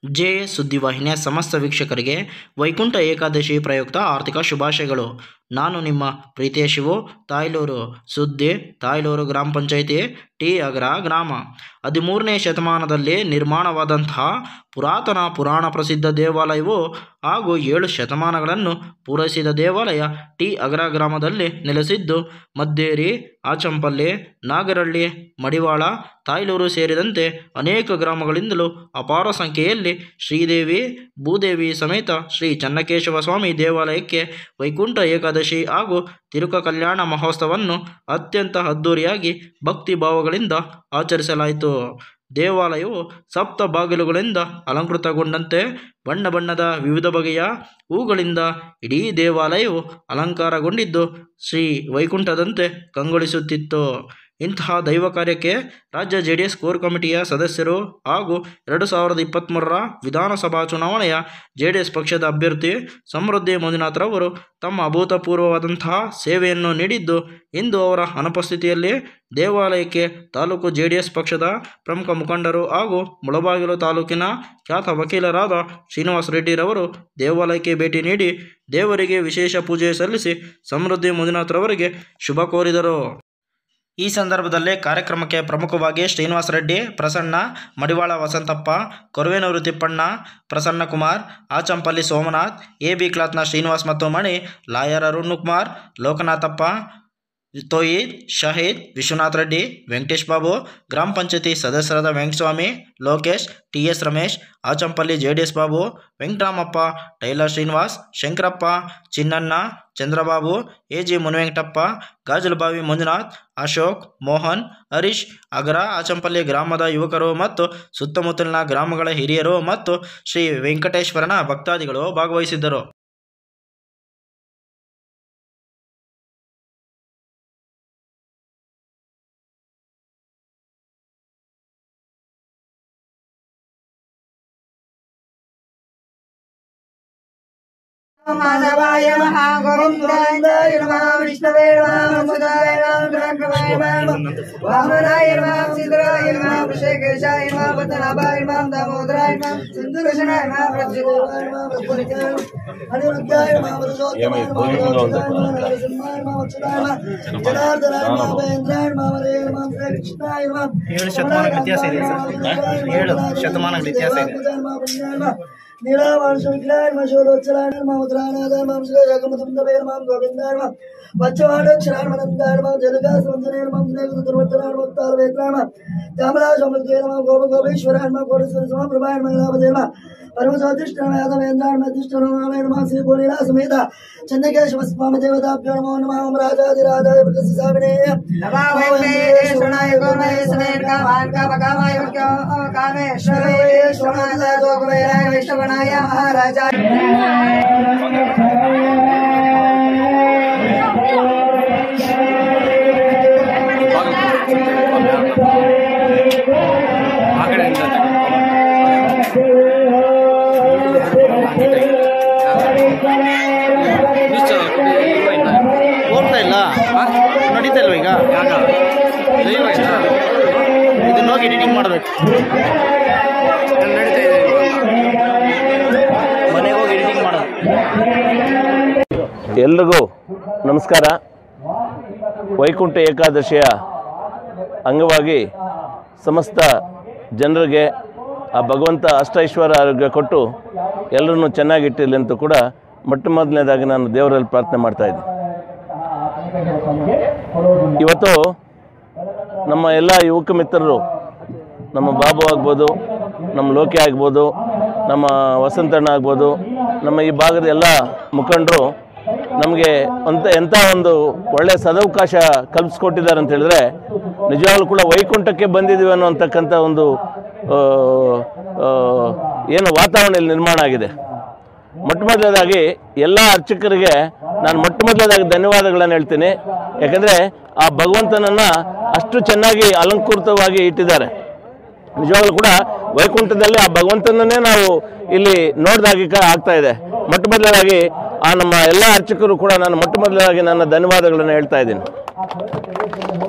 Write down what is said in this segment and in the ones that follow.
J ಸುದ್ದಿವಾಹಿನಿಯ ಸಮಸ್ತ ವೀಕ್ಷಕರಿಗೆ ವೈಕುಂಠ ಏಕಾದಶಿ ಪ್ರಯುಕ್ತ ಆರ್ಥಿಕ ಶುಭಾಶಯಗಳು ನಾನು ನಿಮ್ಮ ಪ್ರೀತಿಯ ಶಿವು ತಾಯ್ಲೂರು ಸುದ್ದಿ ತಾಯ್ಲೂರು ಗ್ರಾಮ ಪಂಚಾಯಿತಿ ಟಿ ಅಗ್ರ ಗ್ರಾಮ ಹದಿಮೂರನೇ ಶತಮಾನದಲ್ಲಿ ನಿರ್ಮಾಣವಾದಂತಹ ಪುರಾತನ ಪುರಾಣ ಪ್ರಸಿದ್ಧ ದೇವಾಲಯವು ಹಾಗೂ ಏಳು ಶತಮಾನಗಳನ್ನು ಪೂರೈಸಿದ ದೇವಾಲಯ ಟಿ ಅಗ್ರ ಗ್ರಾಮದಲ್ಲಿ ನೆಲೆಸಿದ್ದು ಮದ್ದೇರಿ ಆಚಂಪಲ್ಲಿ ನಾಗರಹಳ್ಳಿ ಮಡಿವಾಳ ತಾಯ್ಲೂರು ಸೇರಿದಂತೆ ಅನೇಕ ಗ್ರಾಮಗಳಿಂದಲೂ ಅಪಾರ ಸಂಖ್ಯೆಯಲ್ಲಿ ಶ್ರೀದೇವಿ ಭೂದೇವಿ ಸಮೇತ ಶ್ರೀ ಚನ್ನಕೇಶವ ಸ್ವಾಮಿ ದೇವಾಲಯಕ್ಕೆ ವೈಕುಂಠ ಏಕಾದಶಿ ಹಾಗೂ ತಿರುಕ ಕಲ್ಯಾಣ ಮಹೋತ್ಸವವನ್ನು ಅತ್ಯಂತ ಅದ್ಧೂರಿಯಾಗಿ ಭಕ್ತಿ ಭಾವಗಳಿಂದ ಆಚರಿಸಲಾಯಿತು ದೇವಾಲಯವು ಸಪ್ತ ಬಾಗಿಲುಗಳಿಂದ ಅಲಂಕೃತಗೊಂಡಂತೆ ಬಣ್ಣ ಬಣ್ಣದ ವಿವಿಧ ಬಗೆಯ ಹೂಗಳಿಂದ ಇಡೀ ದೇವಾಲಯವು ಅಲಂಕಾರಗೊಂಡಿದ್ದು ಶ್ರೀ ವೈಕುಂಠದಂತೆ ಕಂಗೊಳಿಸುತ್ತಿತ್ತು ಇಂತಹ ದೈವ ಕಾರ್ಯಕ್ಕೆ ರಾಜ್ಯ ಜೆ ಡಿ ಎಸ್ ಕೋರ್ ಕಮಿಟಿಯ ಸದಸ್ಯರು ಹಾಗೂ ಎರಡು ಸಾವಿರದ ಇಪ್ಪತ್ತ್ಮೂರರ ವಿಧಾನಸಭಾ ಚುನಾವಣೆಯ ಜೆ ಡಿ ಎಸ್ ಪಕ್ಷದ ಅಭ್ಯರ್ಥಿ ಸಮೃದ್ಧಿ ಮಂಜುನಾಥ್ರವರು ತಮ್ಮ ಅಭೂತಪೂರ್ವವಾದಂತಹ ಸೇವೆಯನ್ನು ನೀಡಿದ್ದು ಇಂದು ಅವರ ಅನುಪಸ್ಥಿತಿಯಲ್ಲಿ ದೇವಾಲಯಕ್ಕೆ ತಾಲೂಕು ಜೆ ಡಿ ಎಸ್ ಪಕ್ಷದ ಪ್ರಮುಖ ಮುಖಂಡರು ಹಾಗೂ ಮುಳಬಾಗಿಲು ತಾಲೂಕಿನ ಖ್ಯಾತ ವಕೀಲರಾದ ಶ್ರೀನಿವಾಸ ರೆಡ್ಡಿರವರು ದೇವಾಲಯಕ್ಕೆ ಭೇಟಿ ನೀಡಿ ದೇವರಿಗೆ ವಿಶೇಷ ಪೂಜೆ ಸಲ್ಲಿಸಿ ಸಮೃದ್ಧಿ ಮಂಜುನಾಥ್ರವರಿಗೆ ಶುಭ ಕೋರಿದರು ಈ ಸಂದರ್ಭದಲ್ಲಿ ಕಾರ್ಯಕ್ರಮಕ್ಕೆ ಪ್ರಮುಖವಾಗಿ ಶ್ರೀನಿವಾಸ ರೆಡ್ಡಿ ಪ್ರಸನ್ನ ಮಡಿವಾಳ ವಸಂತಪ್ಪ ಕೊರವೇನೂರು ತಿಪ್ಪಣ್ಣ ಪ್ರಸನ್ನ ಕುಮಾರ್ ಆಚಂಪಲ್ಲಿ ಸೋಮನಾಥ್ ಎ ಬಿ ಕ್ಲಾತ್ನ ಶ್ರೀನಿವಾಸ್ ಮತ್ತು ಮಣಿ ಲಾಯರ್ ಅರುಣ್ ಕುಮಾರ್ ಲೋಕನಾಥಪ್ಪ ತೋಯಿದ್ ಶಹೀದ್ ವಿಶ್ವನಾಥ್ ರೆಡ್ಡಿ ವೆಂಕಟೇಶ್ ಬಾಬು ಗ್ರಾಮ ಪಂಚಾಯತಿ ಸದಸ್ಯರಾದ Venkataswamy Lokesh T S Ramesh Achampalli J D S Babu Venkataramappa tailor Srinivas Shankarappa Chinnanna Chandrababu A G Munivenkatappa Gajalabavi Manjunath Ashok Mohan Harish Agara Achampalli ಗ್ರಾಮದ ಯುವಕರು ಮತ್ತು ಸುತ್ತಮುತ್ತಲಿನ ಗ್ರಾಮಗಳ ಹಿರಿಯರು ಮತ್ತು ಶ್ರೀ ವೆಂಕಟೇಶ್ವರನ ಭಕ್ತಾದಿಗಳು ಭಾಗವಹಿಸಿದ್ದರು ಮಾಧವಾಯ ನಮಃ ಗೋವಿಂದಾಯ ನಮಃ ವಿಷ್ಣುವೇ ನಮಃ ವಸುದಾಯ ನಮಃ ಬ್ರಹ್ಮವಾಯ ನಮಃ ವಾಮನಾಯ ನಮಃ ಸಿದ್ಧರಾಯ ನಮಃ ಋಷಿಕೇಶಾಯ ನಮಃ ಪದ್ಮನಾಭಾಯ ನಮಃ ದಾಮೋದರಾಯ ನಮಃ ಸಿಂಧುಕೃಷ್ಣಾಯ ನಮಃ ಪ್ರಜ್ವಲಾಯ ನಮಃ ಪ್ರಫುಲ್ಲಿಕಾಯ ನಮಃ ಅನಿರುದ್ಧಾಯ ನಮಃ ವರುಷೋತ್ತಮಾಯ ನಮಃ ವರುಷೋತ್ತಮಾಯ ನಮಃ ನರಸಿಂಹಾಯ ನಮಃ ಅಚ್ಯುತಾಯ ನಮಃ ಜನಾರ್ದನಾಯ ನಮಃ ಭಯೇಂದ್ರಾಯ ನಮಃ ಹರೇ ನಮಃ ಶ್ರೀಕೃಷ್ಣಾಯ ನಮಃ ಏಳು ಶತಮಾನಗಳ ವ್ಯತ್ಯಾಸ ಇದೆ ಸರ್ ಏಳು ಶತಮಾನಗಳ ವ್ಯತ್ಯಾಸ ಇದೆ ನೀಲಾವಾಂಶವಿಗ್ಲಾಯ ನಮಃ ಶೋಧೋಚ್ಚಲಾಯ ನಮಃ ಮುದ್ರಾನಾದಾಯ ನಮಃ ಶ್ರೀಜಗಮತುಂದವೇ ನಮಃ ಗೋವಿಂದಾಯ ನಮಃ ಪಚ್ಚವಾಡೋಕ್ಷರಾಯ ನಮಃ ನಂದಾಯ ನಮಃ ಜಲಗಾಸವಂತನೇ ನಮಃ ಸ್ನೇಹಿತ ದುರ್ವರ್ತನಾಯ ನಮಃ ತಾಳವೇತ್ರಾಯ ನಮಃ ಚಾಮರಾಜಮೃತೇ ನಮಃ ಗೋಪ ಗೋಪೇಶ್ವರಾಯ ನಮಃ ಕೋಟೇಶ್ವರ ಸಮಪ್ರಭಾಯ ನಮಃ ಲಾಭದೇ ನಮಃ ಪರಮಸ್ವಾದಿಷ್ಠನಾಮ ಯಾದವೇಂದ್ರಾಯ ನಮಃ ಅಧಿಷ್ಠಾನಮಾಯ ನಮಃ ಶ್ರೀ ಭೂಲೀಲಾ ಸಮೇತ ಚನ್ನಕೇಶವ ಸ್ವಾಮಿ ದೇವತಾಭ್ಯೋ ನಮೋ ನಮಃ ಓಂ ರಾಜಾದಿರಾಜಾಯ ಪ್ರಕೃತಿ ಸಾವಿನೇ ಮಹಾರಾಜ ಹೋಗ್ತಾ ಇಲ್ಲ ನಡೀತಾ ಇಲ್ವ ಈಗ ಇದನ್ನ ಹೋಗಿ ಎಡಿಟಿಂಗ್ ಮಾಡಬೇಕು ಮನೆಗೆ ಹೋಗಿ ಎಡಿಟಿಂಗ್ ಮಾಡೋದು ಎಲ್ರಿಗೂ ನಮಸ್ಕಾರ ವೈಕುಂಠ ಏಕಾದಶಿಯ ಅಂಗವಾಗಿ ಸಮಸ್ತ ಜನರಿಗೆ ಆ ಭಗವಂತ ಅಷ್ಟೈಶ್ವರ್ಯ ಆರೋಗ್ಯ ಕೊಟ್ಟು ಎಲ್ಲರನ್ನೂ ಚೆನ್ನಾಗಿಟ್ಟಿರಲಿ ಅಂತ ಕೂಡ ಮೊಟ್ಟ ಮೊದಲನೇದಾಗಿ ನಾನು ದೇವರಲ್ಲಿ ಪ್ರಾರ್ಥನೆ ಮಾಡ್ತಾ ಇದ್ದೀನಿ ಇವತ್ತು ನಮ್ಮ ಎಲ್ಲ ಯುವಕ ಮಿತ್ರರು ನಮ್ಮ ಬಾಬು ಆಗ್ಬೋದು ನಮ್ಮ ಲೋಕಿ ಆಗ್ಬೋದು ನಮ್ಮ ವಸಂತಣ್ಣ ಆಗ್ಬೋದು ನಮ್ಮ ಈ ಭಾಗದ ಎಲ್ಲ ಮುಖಂಡರು ನಮಗೆ ಅಂತ ಎಂಥ ಒಂದು ಒಳ್ಳೆಯ ಸದವಕಾಶ ಕಲ್ಪಿಸ್ಕೊಟ್ಟಿದ್ದಾರೆ ಅಂತ ಹೇಳಿದ್ರೆ ನಿಜವಾಗ್ಲೂ ಕೂಡ ವೈಕುಂಠಕ್ಕೆ ಬಂದಿದ್ದೀವಿ ಅನ್ನೋಂತಕ್ಕಂಥ ಒಂದು ಆ, ಆ, ಏನು ವಾತಾವರಣ ಇಲ್ಲಿ ನಿರ್ಮಾಣ ಆಗಿದೆ ಮೊಟ್ಟ ಮೊದಲನೇದಾಗಿ ಎಲ್ಲ ಅರ್ಚಕರಿಗೆ ನಾನು ಮೊಟ್ಟ ಮೊದಲನೇದಾಗಿ ಧನ್ಯವಾದಗಳನ್ನು ಹೇಳ್ತೀನಿ ಯಾಕಂದರೆ ಆ ಭಗವಂತನನ್ನು ಅಷ್ಟು ಚೆನ್ನಾಗಿ ಅಲಂಕೃತವಾಗಿ ಇಟ್ಟಿದ್ದಾರೆ ನಿಜವಾಗ್ಲೂ ಕೂಡ ವೈಕುಂಠದಲ್ಲಿ ಆ ಭಗವಂತನನ್ನೇ ನಾವು ಇಲ್ಲಿ ನೋಡ್ದಾಗಿ ಕ- ಆಗ್ತಾ ಇದೆ ಮೊಟ್ಟ ಮೊದಲನೇದಾಗಿ ಆ ನಮ್ಮ ಎಲ್ಲ ಅರ್ಚಕರು ಕೂಡ ನಾನು ಮೊಟ್ಟ ಮೊದಲನೇದಾಗಿ ನನ್ನ ಧನ್ಯವಾದಗಳನ್ನು ಹೇಳ್ತಾ ಇದ್ದೀನಿ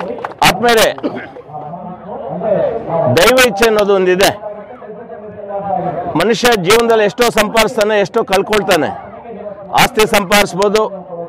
ಆದ್ಮೇಲೆ ದೈವ ಇಚ್ಛೆ ಅನ್ನೋದು ಒಂದಿದೆ ಮನುಷ್ಯ ಜೀವನದಲ್ಲಿ ಎಷ್ಟೋ ಸಂಪಾದಿಸ್ತಾನೆ ಎಷ್ಟೋ ಕಳ್ಕೊಳ್ತಾನೆ ಆಸ್ತಿ ಸಂಪಾದಿಸ್ಬೋದು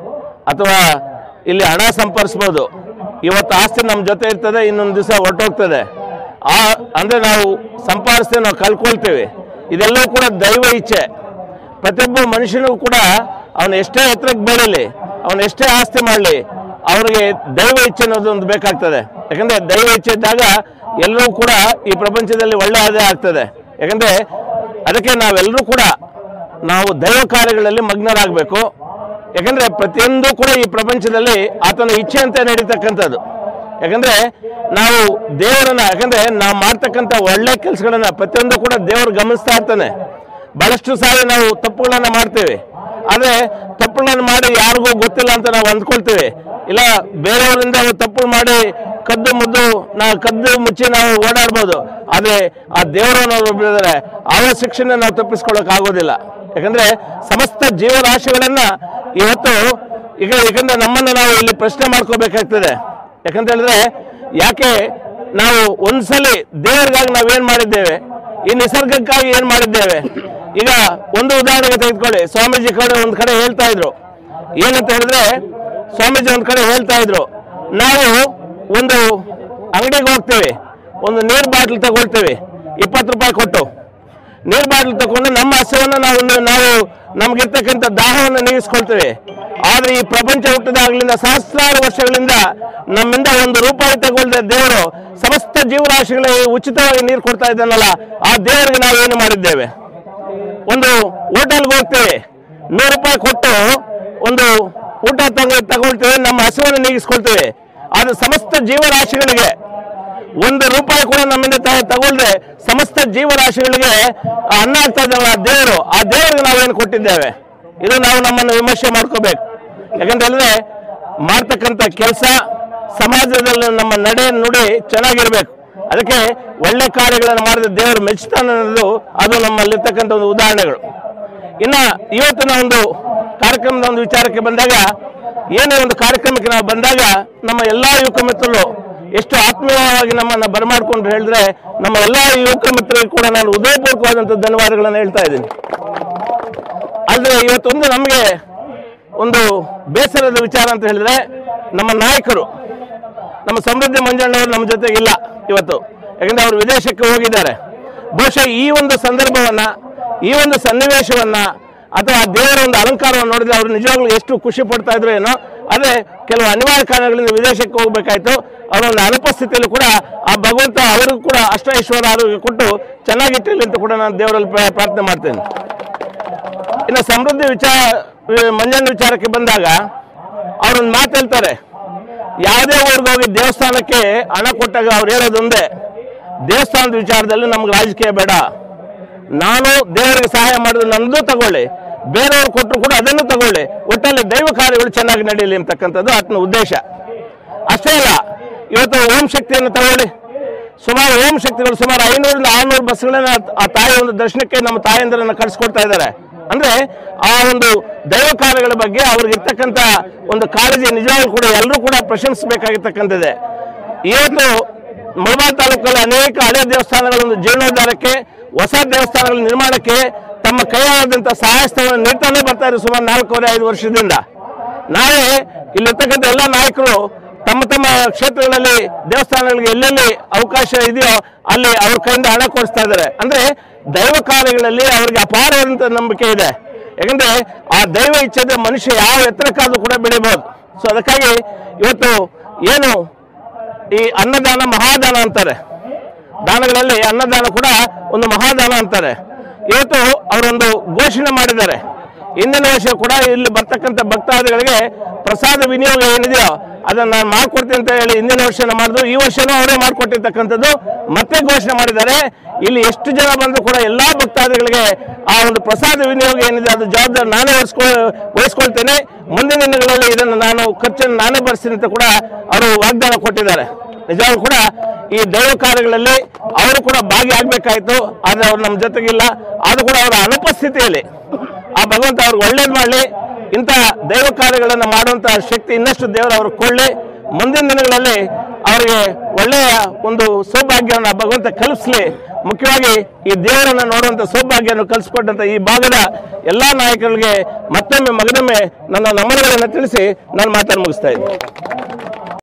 ಅಥವಾ ಇಲ್ಲಿ ಹಣ ಸಂಪಾದಿಸ್ಬೋದು ಇವತ್ತು ಆಸ್ತಿ ನಮ್ಮ ಜೊತೆ ಇರ್ತದೆ ಇನ್ನೊಂದು ದಿವಸ ಹೊರಟೋಗ್ತದೆ ಆ ಅಂದರೆ ನಾವು ಸಂಪಾದಿಸ್ತೇವೆ ನಾವು ಕಳ್ಕೊಳ್ತೇವೆ ಇದೆಲ್ಲವೂ ಕೂಡ ದೈವ ಇಚ್ಛೆ ಪ್ರತಿಯೊಬ್ಬ ಮನುಷ್ಯನಿಗೂ ಕೂಡ ಅವನು ಎಷ್ಟೇ ಎತ್ತರಕ್ಕೆ ಬೆಳೀಲಿ ಅವನು ಎಷ್ಟೇ ಆಸ್ತಿ ಮಾಡಲಿ ಅವನಿಗೆ ದೈವ ಇಚ್ಛೆ ಅನ್ನೋದು ಒಂದು ಬೇಕಾಗ್ತದೆ ಯಾಕಂದರೆ ದೈವ ಇಚ್ಛೆ ಇದ್ದಾಗ ಎಲ್ಲರೂ ಕೂಡ ಈ ಪ್ರಪಂಚದಲ್ಲಿ ಒಳ್ಳೆ ಅದೇ ಆಗ್ತದೆ ಯಾಕಂದರೆ ಅದಕ್ಕೆ ನಾವೆಲ್ಲರೂ ಕೂಡ ನಾವು ದೈವ ಕಾರ್ಯಗಳಲ್ಲಿ ಮಗ್ನರಾಗಬೇಕು ಯಾಕಂದರೆ ಪ್ರತಿಯೊಂದು ಕೂಡ ಈ ಪ್ರಪಂಚದಲ್ಲಿ ಆತನ ಇಚ್ಛೆ ಅಂತ ನಡೀತಕ್ಕಂಥದ್ದು ಯಾಕಂದರೆ ನಾವು ದೇವರನ್ನ ಯಾಕಂದರೆ ನಾವು ಮಾಡ್ತಕ್ಕಂಥ ಒಳ್ಳೆ ಕೆಲಸಗಳನ್ನ ಪ್ರತಿಯೊಂದು ಕೂಡ ದೇವರು ಗಮನಿಸ್ತಾ ಇರ್ತಾನೆ ಬಹಳಷ್ಟು ಸಾರಿ ನಾವು ತಪ್ಪುಗಳನ್ನು ಮಾಡ್ತೇವೆ ಆದರೆ ತಪ್ಪುಗಳನ್ನು ಮಾಡಿ ಯಾರಿಗೂ ಗೊತ್ತಿಲ್ಲ ಅಂತ ನಾವು ಅಂದ್ಕೊಳ್ತೇವೆ ಇಲ್ಲ ಬೇರೆಯವರಿಂದ ನಾವು ತಪ್ಪು ಮಾಡಿ ಕದ್ದು ಮುದ್ದು ನಾವು ಕದ್ದು ಮುಚ್ಚಿ ನಾವು ಓಡಾಡ್ಬೋದು ಆದರೆ ಆ ದೇವರನ್ನು ಬಿಡಿದರೆ ಅವರ ಶಿಕ್ಷಣ ನಾವು ತಪ್ಪಿಸ್ಕೊಳ್ಳೋಕೆ ಆಗೋದಿಲ್ಲ ಯಾಕಂದ್ರೆ ಸಮಸ್ತ ಜೀವರಾಶಿಗಳನ್ನ ಇವತ್ತು ಈಗ ಯಾಕಂದ್ರೆ ನಮ್ಮನ್ನು ನಾವು ಇಲ್ಲಿ ಪ್ರಶ್ನೆ ಮಾಡ್ಕೋಬೇಕಾಗ್ತದೆ ಯಾಕಂತ ಹೇಳಿದ್ರೆ ಯಾಕೆ ನಾವು ಒಂದ್ಸಲಿ ದೇವರಿಗಾಗಿ ನಾವೇನ್ ಮಾಡಿದ್ದೇವೆ ಈ ನಿಸರ್ಗಕ್ಕಾಗಿ ಏನ್ ಮಾಡಿದ್ದೇವೆ ಈಗ ಒಂದು ಉದಾಹರಣೆಗೆ ತೆಗೆದುಕೊಳ್ಳಿ ಸ್ವಾಮೀಜಿ ಕಡೆ ಒಂದ್ ಕಡೆ ಹೇಳ್ತಾ ಇದ್ರು ಏನಂತ ಹೇಳಿದ್ರೆ ಸ್ವಾಮೀಜಿ ಒಂದ್ ಕಡೆ ಹೇಳ್ತಾ ಇದ್ರು ನಾವು ಒಂದು ಅಂಗಡಿಗೆ ಹೋಗ್ತೇವೆ ಒಂದು ನೀರ್ ಬಾಟ್ಲ್ ತಗೊಳ್ತೇವೆ ಇಪ್ಪತ್ತು ರೂಪಾಯಿ ಕೊಟ್ಟು ನೀರ್ ಬಾಟ್ಲ್ ತಗೊಂಡು ನಮ್ಮ ಹಸವನ್ನು ನಾವು ನಾವು ನಮ್ಗಿರ್ತಕ್ಕಂಥ ದಾಹವನ್ನು ನೀಗಿಸ್ಕೊಳ್ತೇವೆ ಆದ್ರೆ ಈ ಪ್ರಪಂಚ ಹುಟ್ಟಿದಾಗ್ಲಿಂದ ಸಹಸ್ರಾರು ವರ್ಷಗಳಿಂದ ನಮ್ಮಿಂದ ಒಂದು ರೂಪಾಯಿ ತಗೊಳ್ದೆ ದೇವರು ಸಮಸ್ತ ಜೀವರಾಶಿಗಳಿಗೆ ಉಚಿತವಾಗಿ ನೀರು ಕೊಡ್ತಾ ಇದ್ದಾನಲ್ಲ ಆ ದೇವರಿಗೆ ನಾವು ಏನು ಮಾಡಿದ್ದೇವೆ ಒಂದು ಹೋಟೆಲ್ಗೆ ಹೋಗ್ತೇವೆ ನೂರು ರೂಪಾಯಿ ಕೊಟ್ಟು ಒಂದು ಊಟ ತಗೊ ತಗೊಳ್ತೇವೆ ನಮ್ಮ ಹಸುವನ್ನು ನೀಗಿಸ್ಕೊಳ್ತೇವೆ ಆದ್ರೆ ಸಮಸ್ತ ಜೀವರಾಶಿಗಳಿಗೆ ಒಂದು ರೂಪಾಯಿ ಕೂಡ ನಮ್ಮಿಂದ ತ- ತಗೊಳ್ದೆ ಸಮಸ್ತ ಜೀವರಾಶಿಗಳಿಗೆ ಆ ಅನ್ನ ಆಗ್ತಾ ಇದ್ದಾವೆ ಆ ದೇವರು ಆ ದೇವರಿಗೆ ನಾವೇನು ಕೊಟ್ಟಿದ್ದೇವೆ ಇದು ನಾವು ನಮ್ಮನ್ನು ವಿಮರ್ಶೆ ಮಾಡ್ಕೋಬೇಕು ಯಾಕಂತ ಹೇಳಿದ್ರೆ ಮಾಡ್ತಕ್ಕಂಥ ಕೆಲಸ ಸಮಾಜದಲ್ಲಿ ನಮ್ಮ ನಡೆ ನುಡಿ ಚೆನ್ನಾಗಿರ್ಬೇಕು ಅದಕ್ಕೆ ಒಳ್ಳೆ ಕಾರ್ಯಗಳನ್ನು ಮಾಡಿದ ದೇವರು ಮೆಚ್ಚುತ್ತಾನೆ ಅನ್ನೋದು ಅದು ನಮ್ಮಲ್ಲಿರ್ತಕ್ಕಂಥ ಒಂದು ಉದಾಹರಣೆಗಳು ಇನ್ನ ಇವತ್ತಿನ ಒಂದು ಕಾರ್ಯಕ್ರಮದ ಒಂದು ವಿಚಾರಕ್ಕೆ ಬಂದಾಗ ಏನೇ ಒಂದು ಕಾರ್ಯಕ್ರಮಕ್ಕೆ ನಾವು ಬಂದಾಗ ನಮ್ಮ ಎಲ್ಲಾ ಯುವಕ ಮಿತ್ರರು ಎಷ್ಟು ಆತ್ಮೀಯವಾಗಿ ನಮ್ಮನ್ನ ಬರಮಾಡ್ಕೊಂಡು ಹೇಳಿದ್ರೆ ನಮ್ಮ ಎಲ್ಲಾ ಯುವಕ ಮಿತ್ರರಿಗೆ ಕೂಡ ನಾನು ಹೃದಯಪೂರ್ವಕವಾದಂಥ ಧನ್ಯವಾದಗಳನ್ನು ಹೇಳ್ತಾ ಇದ್ದೀನಿ ಆದ್ರೆ ಇವತ್ತೊಂದು ನಮಗೆ ಒಂದು ಬೇಸರದ ವಿಚಾರ ಅಂತ ಹೇಳಿದ್ರೆ ನಮ್ಮ ನಾಯಕರು ನಮ್ಮ ಸಮೃದ್ಧಿ ಮಂಜಣ್ಣವರು ನಮ್ಮ ಜೊತೆಗೆ ಇಲ್ಲ ಇವತ್ತು ಯಾಕಂದ್ರೆ ಅವರು ವಿದೇಶಕ್ಕೆ ಹೋಗಿದ್ದಾರೆ ಬಹುಶಃ ಈ ಒಂದು ಸಂದರ್ಭವನ್ನ ಈ ಒಂದು ಸನ್ನಿವೇಶವನ್ನ ಅಥವಾ ಆ ದೇವರ ಒಂದು ಅಲಂಕಾರವನ್ನು ನೋಡಿದ್ರೆ ಅವರು ನಿಜವಾಗ್ಲೂ ಎಷ್ಟು ಖುಷಿ ಪಡ್ತಾ ಇದ್ರು ಏನೋ ಅದೇ ಕೆಲವು ಅನಿವಾರ್ಯ ಕಾರಣಗಳಿಂದ ವಿದೇಶಕ್ಕೆ ಹೋಗ್ಬೇಕಾಯ್ತು ಅವರ ಒಂದು ಅನುಪಸ್ಥಿತಿಯಲ್ಲಿ ಕೂಡ ಆ ಭಗವಂತ ಅವರಿಗೂ ಕೂಡ ಅಷ್ಟ ಐಶ್ವರ್ಯ ಆರೋಗ್ಯ ಕೊಟ್ಟು ಚೆನ್ನಾಗಿಟ್ಟಿರಲಿ ಅಂತ ಕೂಡ ನಾನು ದೇವರಲ್ಲಿ ಪ್ರ- ಪ್ರಾರ್ಥನೆ ಮಾಡ್ತೇನೆ ಇನ್ನು ಸಮೃದ್ಧಿ ವಿಚಾರ ಮಂಜಣ್ಣ ವಿಚಾರಕ್ಕೆ ಬಂದಾಗ ಅವ್ರೊಂದು ಮಾತು ಹೇಳ್ತಾರೆ ಯಾವುದೇ ಊರಿಗೆ ಹೋಗಿ ದೇವಸ್ಥಾನಕ್ಕೆ ಹಣ ಕೊಟ್ಟಾಗ ಅವ್ರು ಹೇಳೋದೊಂದೇ ದೇವಸ್ಥಾನದ ವಿಚಾರದಲ್ಲಿ ನಮ್ಗೆ ರಾಜಕೀಯ ಬೇಡ ನಾನು ದೇವರಿಗೆ ಸಹಾಯ ಮಾಡಿದ್ರೆ ನನ್ನದು ತಗೊಳ್ಳಿ ಬೇರೆಯವ್ರು ಕೊಟ್ಟರು ಕೂಡ ಅದನ್ನು ತಗೊಳ್ಳಿ ಒಟ್ಟಲ್ಲಿ ದೈವ ಕಾರ್ಯಗಳು ಚೆನ್ನಾಗಿ ನಡೆಯಲಿ ಅಂತಕ್ಕಂಥದ್ದು ಆತನ ಉದ್ದೇಶ ಅಷ್ಟೇ ಅಲ್ಲ ಇವತ್ತು ಓಂ ಶಕ್ತಿಯನ್ನು ತಗೊಳ್ಳಿ ಸುಮಾರು ಓಂ ಶಕ್ತಿಗಳು ಸುಮಾರು ಐನೂರಿಂದ ಆರ್ನೂರು ಬಸ್ಗಳನ್ನ ಆ ತಾಯಿ ಒಂದು ದರ್ಶನಕ್ಕೆ ನಮ್ಮ ತಾಯಂದಿರನ್ನ ಕಳಿಸ್ಕೊಡ್ತಾ ಇದ್ದಾರೆ ಅಂದ್ರೆ ಆ ಒಂದು ದೈವ ಕಾರ್ಯಗಳ ಬಗ್ಗೆ ಅವ್ರಿಗೆ ಇರ್ತಕ್ಕಂಥ ಒಂದು ಕಾಳಜಿ ನಿಜವಾಗ್ಲೂ ಕೂಡ ಎಲ್ಲರೂ ಕೂಡ ಪ್ರಶಂಸಿಸಬೇಕಾಗಿರ್ತಕ್ಕಂಥದ್ದೇ ಇವತ್ತು ಮುಳಬಾಲ್ ತಾಲೂಕಲ್ಲಿ ಅನೇಕ ಹಳೆ ದೇವಸ್ಥಾನಗಳನ್ನು ಜೀರ್ಣೋದ್ಧಾರಕ್ಕೆ ಹೊಸ ದೇವಸ್ಥಾನಗಳ ನಿರ್ಮಾಣಕ್ಕೆ ತಮ್ಮ ಕೈಯಾದಂಥ ಸಹಾಯಸ್ಥವನ್ನು ನೀಡ್ತಾನೆ ಬರ್ತಾ ಇದ್ದಾರೆ ಸುಮಾರು ನಾಲ್ಕೂವರೆ ಐದು ವರ್ಷದಿಂದ ನಾಳೆ ಇಲ್ಲಿರ್ತಕ್ಕಂಥ ಎಲ್ಲ ನಾಯಕರು ತಮ್ಮ ತಮ್ಮ ಕ್ಷೇತ್ರಗಳಲ್ಲಿ ದೇವಸ್ಥಾನಗಳಿಗೆ ಎಲ್ಲೆಲ್ಲಿ ಅವಕಾಶ ಇದೆಯೋ ಅಲ್ಲಿ ಅವ್ರ ಕೈಯಿಂದ ಹಣ ಕೊಡಿಸ್ತಾ ಇದ್ದಾರೆ ಅಂದ್ರೆ ದೈವ ಕಾರ್ಯಗಳಲ್ಲಿ ಅವರಿಗೆ ಅಪಾರವಾದಂಥ ನಂಬಿಕೆ ಇದೆ ಯಾಕಂದ್ರೆ ಆ ದೈವ ಇಚ್ಛೆದ ಮನುಷ್ಯ ಯಾವ ಎತ್ತರಕ್ಕಾದ್ರೂ ಕೂಡ ಬೆಳಿಬಹುದು ಸೊ ಅದಕ್ಕಾಗಿ ಇವತ್ತು ಏನು ಈ ಅನ್ನದಾನ ಮಹಾದಾನ ಅಂತಾರೆ ದಾನಗಳಲ್ಲಿ ಅನ್ನದಾನ ಕೂಡ ಒಂದು ಮಹಾದಾನ ಅಂತಾರೆ ಇವತ್ತು ಅವರೊಂದು ಘೋಷಣೆ ಮಾಡಿದ್ದಾರೆ ಹಿಂದಿನ ವರ್ಷ ಕೂಡ ಇಲ್ಲಿ ಬರ್ತಕ್ಕಂಥ ಭಕ್ತಾದಿಗಳಿಗೆ ಪ್ರಸಾದ ವಿನಿಯೋಗ ಏನಿದೆಯೋ ಅದನ್ನ ನಾನು ಮಾಡ್ಕೊಡ್ತೀನಿ ಅಂತ ಹೇಳಿ ಹಿಂದಿನ ವರ್ಷ ಮಾಡಿದ್ರು ಈ ವರ್ಷನೂ ಅವರೇ ಮಾಡಿಕೊಟ್ಟಿರ್ತಕ್ಕಂಥದ್ದು ಮತ್ತೆ ಘೋಷಣೆ ಮಾಡಿದ್ದಾರೆ ಇಲ್ಲಿ ಎಷ್ಟು ಜನ ಬಂದರೂ ಕೂಡ ಎಲ್ಲಾ ಭಕ್ತಾದಿಗಳಿಗೆ ಆ ಒಂದು ಪ್ರಸಾದ ವಿನಿಯೋಗ ಏನಿದೆ ಅದು ಜವಾಬ್ದಾರಿ ನಾನೇ ವಹಿಸ್ಕೊ ವಹಿಸ್ಕೊಳ್ತೇನೆ ಮುಂದಿನ ದಿನಗಳಲ್ಲಿ ಇದನ್ನು ನಾನು ಖರ್ಚನ್ನು ನಾನೇ ಭರಿಸ್ತೀನಿ ಅಂತ ಕೂಡ ಅವರು ವಾಗ್ದಾನ ಕೊಟ್ಟಿದ್ದಾರೆ ನಿಜವಾಗ್ಲೂ ಕೂಡ ಈ ದೈವ ಕಾರ್ಯಗಳಲ್ಲಿ ಅವರು ಕೂಡ ಭಾಗಿಯಾಗಬೇಕಾಯ್ತು ಆದ್ರೆ ಅವ್ರು ನಮ್ಮ ಜೊತೆಗಿಲ್ಲ ಆದ್ರೂ ಕೂಡ ಅವರ ಅನುಪಸ್ಥಿತಿಯಲ್ಲಿ ಆ ಭಗವಂತ ಅವ್ರಿಗೆ ಒಳ್ಳೇದು ಮಾಡಲಿ ಇಂಥ ದೈವ ಕಾರ್ಯಗಳನ್ನು ಮಾಡುವಂಥ ಶಕ್ತಿ ಇನ್ನಷ್ಟು ದೇವರು ಅವ್ರಿಗೆ ಕೊಳ್ಳಿ ಮುಂದಿನ ದಿನಗಳಲ್ಲಿ ಅವರಿಗೆ ಒಳ್ಳೆಯ ಒಂದು ಸೌಭಾಗ್ಯವನ್ನು ಭಗವಂತ ಕಲಿಸ್ಲಿ ಮುಖ್ಯವಾಗಿ ಈ ದೇವರನ್ನ ನೋಡುವಂಥ ಸೌಭಾಗ್ಯವನ್ನು ಕಲಿಸ್ಕೊಟ್ಟಂತ ಈ ಭಾಗದ ಎಲ್ಲ ನಾಯಕರಿಗೆ ಮತ್ತೊಮ್ಮೆ ಮಗದೊಮ್ಮೆ ನನ್ನ ನಮನಗಳನ್ನು ತಿಳಿಸಿ ನಾನು ಮಾತನ್ನು ಮುಗಿಸ್ತಾ ಇದ್ದೀನಿ